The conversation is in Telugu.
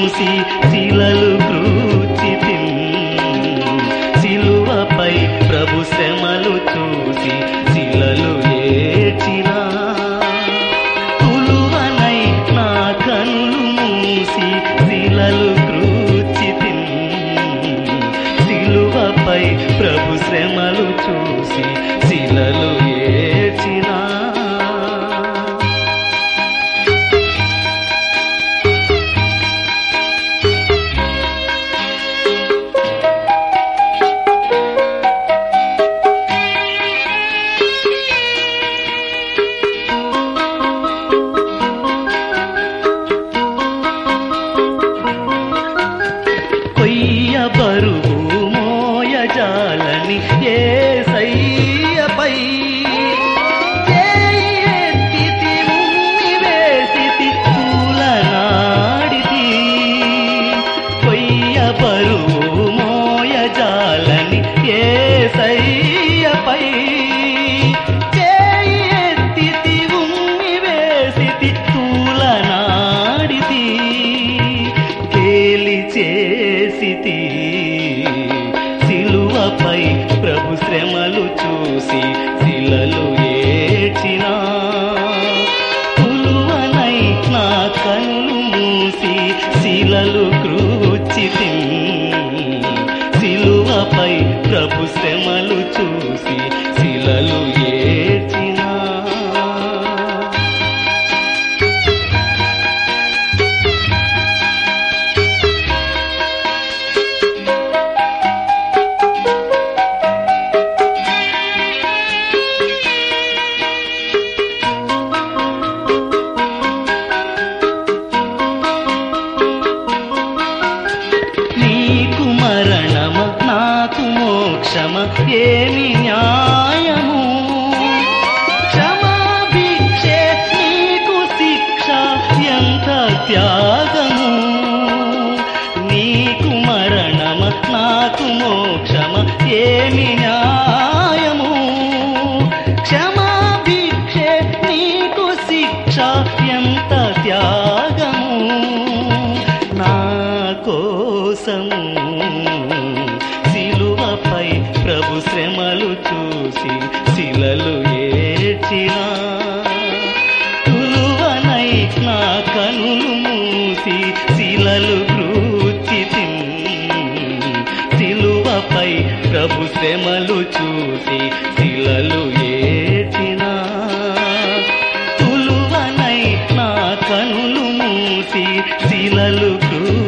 మూసి శిలలు క్రూచి శిలువపై ప్రభు శ్రమలు చూసి శిలలు ఏడ్చినా తులువనై నా కనులు మూసి శిలలు క్రూచి శిలువపై ప్రభు శ్రమలు చూసి శిలలు ఏడ్చినా కొయ్య బరువు మోయజాలని ఏ సయ్యపై చేయెత్తితి ఉమ్మి వేసితి పూలనాడితి కొయ్య బరువు మోయజాలని ఏ సయ్యపై చేయెత్తితి ఉమ్మి వేసితి పూలనాడితి కేలి చేసితి సిలువపై ప్రభు శ్రమలు చూసి శిలలు ఏడ్చినా పులువనై నా కనులు మూసి శిలలు క్రూచి సిలువపై ప్రభు శ్రమలు చూసి శిలలు ఏడ్చినా నీకు మరణమ నాకు మోక్షమ ఏమి న్యాయము క్షమాభిక్షే నీకు శిక్ష ఎంత త్యాగము నీకు మరణమ నాకు మోక్షమ ఏమి న్యాయము క్షమాభిక్షే నీకు శిక్ష ఎంత త్యాగము నా కోసము సిలువపై ప్రభు శ్రమలు చూసి శిలలు ఏడ్చినా తులువనై నా కనులు మూసి శిలలు గ్రూచి సిలువపై ప్రభు శ్రమలు చూసి శిలలు ఏడ్చినా తులువనై నా కనులు మూసి శిలలు క్రూ